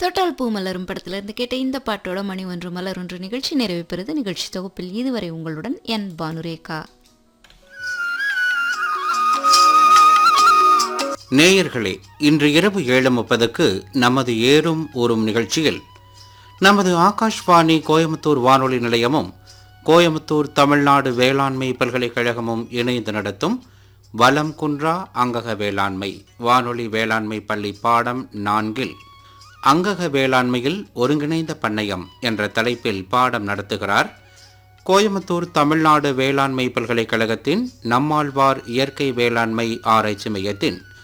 தொட்டால் பூ மலரும் படத்திலிருந்து கேட்ட இந்த பாட்டோட மணி ஒன்று மலர் ஒன்று நிகழ்ச்சி நிறைவு பெறுது நிகழ்ச்சி தொகுப்பில் இதுவரை உங்களுடன் என் பானுரேகா நேயர்களே இன்று இரவு ஏழு முப்பதுக்கு நமது ஏறும் ஊறும் நிகழ்ச்சியில் நமது ஆகாஷ்வாணி கோயம்புத்தூர் வானொலி நிலையமும் கோயம்புத்தூர் தமிழ்நாடு வேளாண்மை பல்கலைக்கழகமும் இணைந்து நடத்தும் வலம் குன்றா அங்கக வேளாண்மை வானொலி வேளாண்மை பள்ளி பாடம் நான்கில் அங்கக வேளாண்மையில் ஒருங்கிணைந்த பண்ணையம் என்ற தலைப்பில் பாடம் நடத்துகிறார் கோயம்புத்தூர் தமிழ்நாடு வேளாண்மை பல்கலைக்கழகத்தின் நம்மாழ்வார் இயற்கை வேளாண்மை ஆராய்ச்சி மையத்தின்